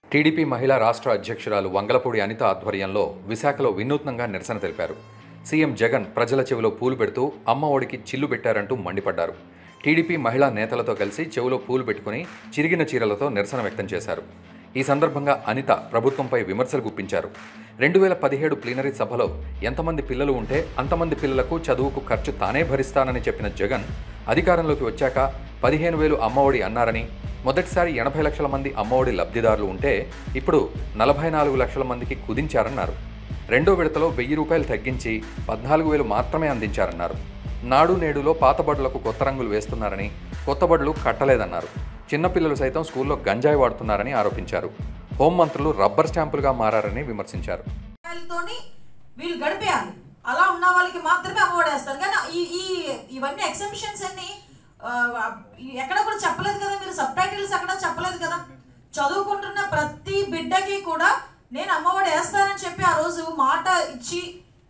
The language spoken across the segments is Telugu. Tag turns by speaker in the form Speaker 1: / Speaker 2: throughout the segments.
Speaker 1: టీడీపీ మహిళా రాష్ట్ర అధ్యక్షురాలు వంగలపూడి అనిత ఆధ్వర్యంలో విశాఖలో వినూత్నంగా నిరసన తెలిపారు సీఎం జగన్ ప్రజల చెవిలో పూలు పెడుతూ అమ్మ ఒడికి చిల్లు పెట్టారంటూ మండిపడ్డారు టీడీపీ మహిళా నేతలతో కలిసి చెవిలో పూలు పెట్టుకుని చిరిగిన చీరలతో నిరసన వ్యక్తం చేశారు ఈ సందర్భంగా అనిత ప్రభుత్వంపై విమర్శలు గుప్పించారు రెండు వేల పదిహేడు ప్లీనరీ సభలో ఎంతమంది పిల్లలు ఉంటే అంతమంది పిల్లలకు చదువుకు ఖర్చు తానే భరిస్తానని చెప్పిన జగన్ అధికారంలోకి వచ్చాక పదిహేను వేలు అమ్మఒడి అన్నారని మొదటిసారి ఎనభై లక్షల మంది అమ్మఒడి లబ్ధిదారులు ఉంటే ఇప్పుడు నలభై నాలుగు లక్షల మందికి కుదించారన్నారు రెండో విడతలో వెయ్యి రూపాయలు తగ్గించి పద్నాలుగు వేలు మాత్రమే అందించారన్నారు నాడు నేడులో పాత బడులకు కొత్త రంగులు వేస్తున్నారని కొత్త బడులు కట్టలేదన్నారు చిన్నపిల్లలు సైతం స్కూల్లో గంజాయి వాడుతున్నారని ఆరోపించారు హోంమంత్రులు రబ్బర్ స్టాంపులుగా మారారని విమర్శించారు
Speaker 2: రూపాయలతోని వీళ్ళు గడిపేయాలి అలా ఉన్న వాళ్ళకి మాత్రమే అమ్మఒడి వేస్తారు కానీ ఈ ఈ ఇవన్నీ ఎగ్జామ్షన్స్ అన్ని ఆ, ఎక్కడ కూడా చెప్పలేదు కదా మీరు సబ్ టైటిల్స్ ఎక్కడ చెప్పలేదు కదా చదువుకుంటున్న ప్రతి బిడ్డకి కూడా నేను అమ్మఒడి వేస్తానని చెప్పి ఆ రోజు మాట ఇచ్చి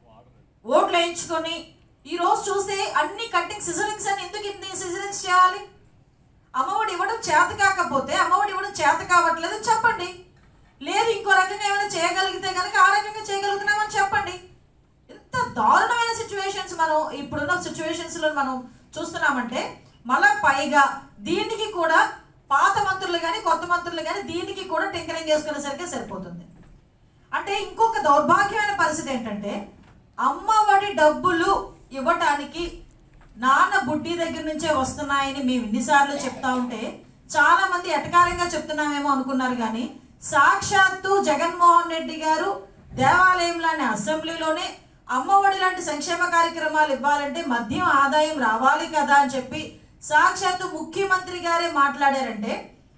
Speaker 2: ఓట్లు వేయించుకొని ఈ రోజు చూస్తే అన్ని కట్టింగ్ సిజరింగ్స్ అని ఎందుకు ఇన్ని సిజరింగ్స్ చేయాలి అమ్మఒడి ఇవ్వడం చేత కాకపోతే అమ్మఒడి ఇవ్వడం చేత కావట్లేదు చెప్పండి లేదు ఇంకో రకంగా ఏమైనా చేయగలిగితే కనుక ఆ రకంగా చేయగలుగుతున్నామని చెప్పండి ఇంత దారుణమైన సిచ్యువేషన్స్ మనం ఇప్పుడున్న సిచ్యువేషన్స్ లో మనం చూస్తున్నామంటే మళ్ళా పైగా దీనికి కూడా పాత మంత్రులు కానీ కొత్త మంత్రులు కానీ దీనికి కూడా టింకరింగ్ చేసుకునేసరికి సరిపోతుంది అంటే ఇంకొక దౌర్భాగ్యమైన పరిస్థితి ఏంటంటే అమ్మఒడి డబ్బులు ఇవ్వటానికి నాన్న బుడ్డి దగ్గర నుంచే వస్తున్నాయని మేము ఇన్నిసార్లు చెప్తా ఉంటే చాలా మంది ఎటకారంగా చెప్తున్నామేమో అనుకున్నారు కానీ సాక్షాత్తు జగన్మోహన్ రెడ్డి గారు దేవాలయంలోని అసెంబ్లీలోనే అమ్మఒడి లాంటి సంక్షేమ కార్యక్రమాలు ఇవ్వాలంటే మద్యం ఆదాయం రావాలి కదా అని చెప్పి సాక్షాత్తు ముఖ్యమంత్రి గారే మాట్లాడారంటే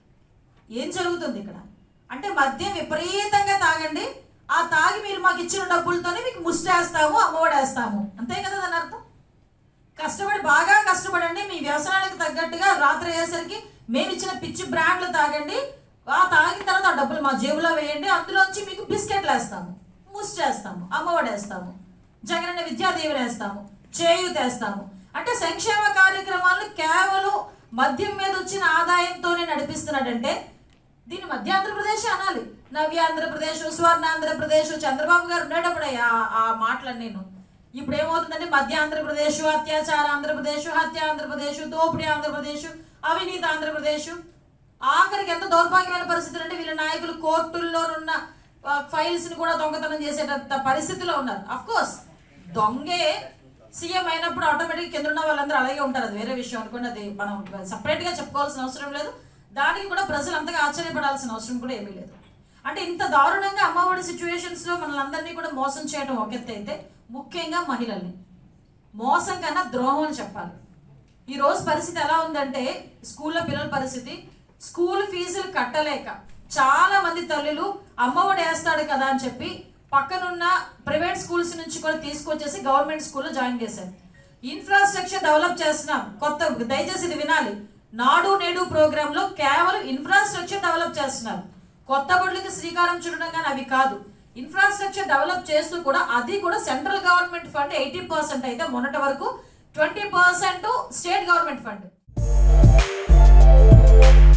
Speaker 2: ఏం జరుగుతుంది ఇక్కడ అంటే మద్యం విపరీతంగా తాగండి ఆ తాగి మీరు మాకు ఇచ్చిన డబ్బులతోనే మీకు ముష్టేస్తాము అమ్మఒడేస్తాము అంతే కదా దాని అర్థం కష్టపడి బాగా కష్టపడండి మీ వ్యవసాయాలకు తగ్గట్టుగా రాత్రి అయ్యేసరికి మేము ఇచ్చిన పిచ్చి బ్రాండ్లు తాగండి ఆ తాగిన తర్వాత ఆ డబ్బులు మా జేబులో వేయండి అందులోంచి మీకు బిస్కెట్లు వేస్తాము ముష్టేస్తాము అమ్మఒడేస్తాము జగనన్న విద్యాదీవెన వేస్తాము చేయూత వేస్తాము అంటే సంక్షేమ కార్యక్రమాలను కేవలం మద్యం మీద వచ్చిన ఆదాయంతోనే నడిపిస్తున్నాడంటే దీన్ని మధ్య ఆంధ్రప్రదేశ్ అనాలి నవ్య ఆంధ్రప్రదేశ్ స్వర్ణ ఆంధ్రప్రదేశ్ చంద్రబాబు గారు ఉండేటప్పుడే ఆ- ఆ మాటలు నేను ఇప్పుడు ఏమవుతుందంటే మధ్య ఆంధ్రప్రదేశ్ అత్యాచార ఆంధ్రప్రదేశ్ హత్య ఆంధ్రప్రదేశ్ దోపిడీ ఆంధ్రప్రదేశ్ అవినీతి ఆంధ్రప్రదేశ్ ఆఖరికి ఎంత దౌర్భాగ్యమైన పరిస్థితులు అంటే వీళ్ళ నాయకులు కోర్టుల్లోనున్న ఫైల్స్ ని కూడా దొంగతనం చేసేటంత పరిస్థితిలో ఉన్నారు అఫ్ కోర్స్ దొంగే సీఎం అయినప్పుడు ఆటోమేటిక్ కింద ఉన్న వాళ్ళందరూ అలాగే ఉంటారు అది వేరే విషయం అనుకోండి అది మనం సపరేట్ గా చెప్పుకోవాల్సిన అవసరం లేదు దానికి కూడా ప్రజలు అంతగా ఆశ్చర్యపడాల్సిన అవసరం కూడా ఏమీ లేదు అంటే ఇంత దారుణంగా అమ్మఒడి సిచ్యువేషన్స్ లో మనల్ని అందరినీ కూడా మోసం చేయడం ఒక ఎత్తు అయితే ముఖ్యంగా మహిళల్ని మోసం కన్నా ద్రోహం అని చెప్పాలి ఈ రోజు పరిస్థితి ఎలా ఉందంటే స్కూల్లో పిల్లల పరిస్థితి స్కూల్ ఫీజులు కట్టలేక చాలా మంది తల్లులు అమ్మఒడి వేస్తాడు కదా అని చెప్పి పక్కనున్న ప్రైవేట్ స్కూల్స్ నుంచి కూడా తీసుకొచ్చేసి గవర్నమెంట్ స్కూల్లో జాయిన్ చేశారు ఇన్ఫ్రాస్ట్రక్చర్ డెవలప్ చేస్తున్నాం కొత్త దయచేసి ఇది వినాలి నాడు నేడు ప్రోగ్రామ్ లో కేవలం ఇన్ఫ్రాస్ట్రక్చర్ డెవలప్ చేస్తున్నారు కొత్త బడులకి శ్రీకారం చుట్టడం కానీ అవి కాదు ఇన్ఫ్రాస్ట్రక్చర్ డెవలప్ చేస్తూ కూడా అది కూడా central government fund eighty percent అయితే మొన్నటి వరకు twenty percent state government fund